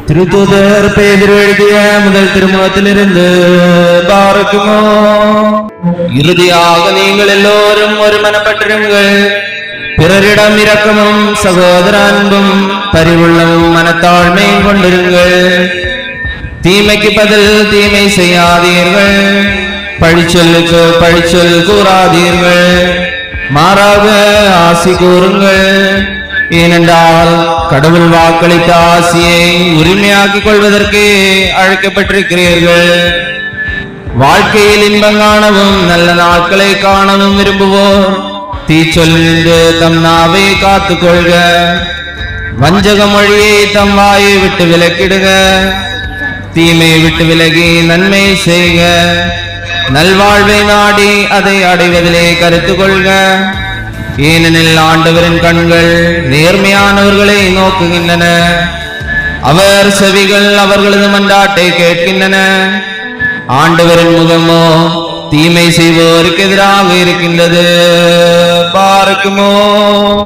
திருத்தூதர் பேதிர் எழுதிய முதல் திருமுகத்திலிருந்து பாரக்குமோ இறுதியாக நீங்கள் எல்லோரும் ஒரு மனப்பட்டிருங்கள் பிறரிடம் இரக்கமும் சகோதர அன்பும் பரிவுள்ளமும் மனத்தாழ்மையும் கொண்டிருங்கள் தீமைக்கு பதில் தீமை செய்யாதீர்கள் பழிச்சொல்லுக்கு பழிச்சொல் கூறாதீர்கள் மாறாக ஆசி கூறுங்கள் ஏனென்றால் கடவுள் வாக்களித்த ஆசியை உரிமையாக்கிக் கொள்வதற்கே அழைக்கப்பட்டிருக்கிறீர்கள் வாழ்க்கையில் இன்பம் காணவும் நல்ல நாட்களை காணவும் விரும்புவோர் தீச்சொல்லின்று தம் நாவை காத்துக் கொள்க வஞ்சக மொழியை தம் வாயை விட்டு விலக்கிடுக தீமையை விட்டு விலகி நன்மை செய்க நல்வாழ்வை நாடி அதை அடைவதிலே கருத்து கொள்க ஏனெனில் ஆண்டவரின் கண்கள் நேர்மையானவர்களை நோக்குகின்றன அவர் செவிகள் அவர்களது மன்றாட்டை கேட்கின்றன ஆண்டவரின் முகமோ தீமை செய்வோருக்கு எதிராக இருக்கின்றது பார்க்குமோ